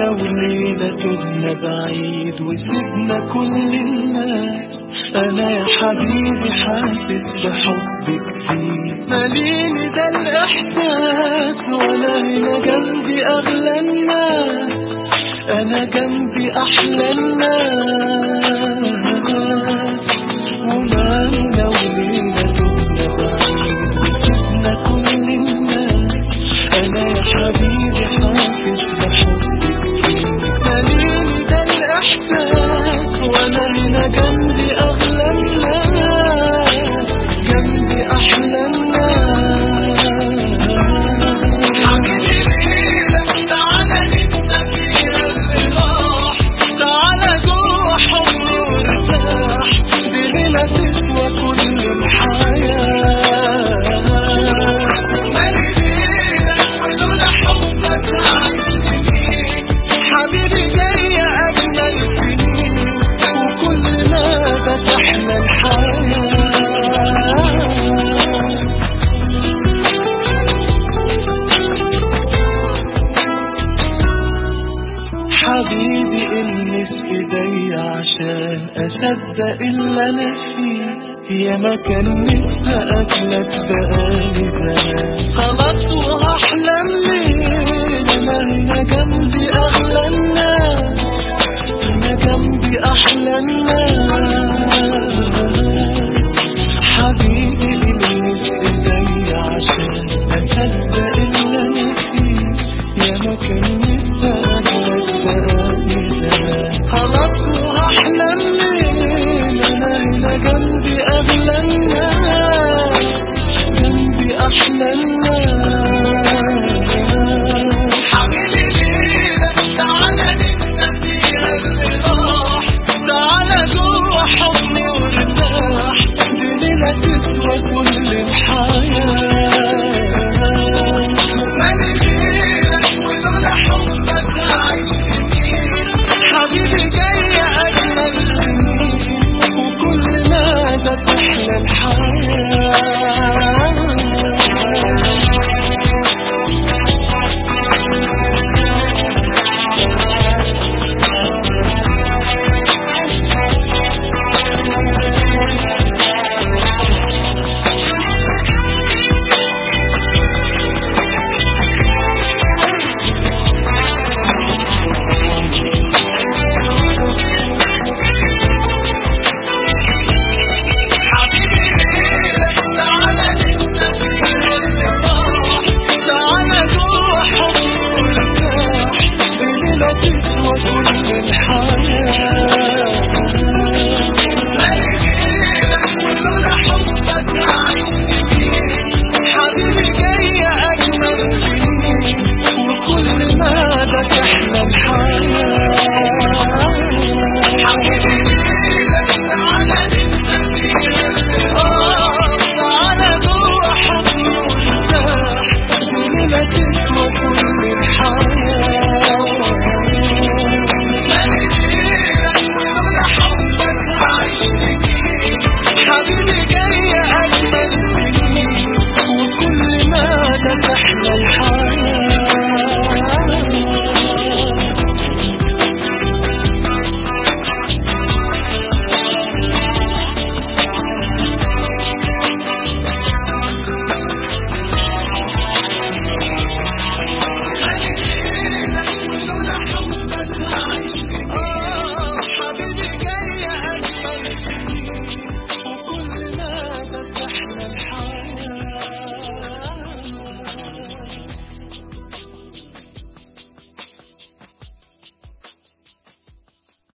وليلة تبنى بعيد وسيبنا كل الناس أنا يا حبيبي حاسس بحب جديد ماليني ده الإحساس ولا هنا جنبي أغلى الناس أنا جنبي أحلى الناس ومالنا وليلة تبنى بعيد وسيبنا كل الناس أنا يا حبيبي حاسس بحب ماليني ده الإحساس وأنا هنا جنبي أغلى الناس جنبي أحلى الناس حبيبي ليلة تعالى ننسى فيها اللي راح تعالى جوه حضني وارتاح دي ليلة تسوى كل الحياة مالينا ولولا حبك عايش سنين حبيبي جاي أجمل سنين وكل ما بتحلى الحياة حبيبي المس ايدي عشان اصدق اللي انا فيه يا ما كان نفسي اقابلك بقالي زمان خلاص وهحلم ليه ما هنا جنبي اغلى الناس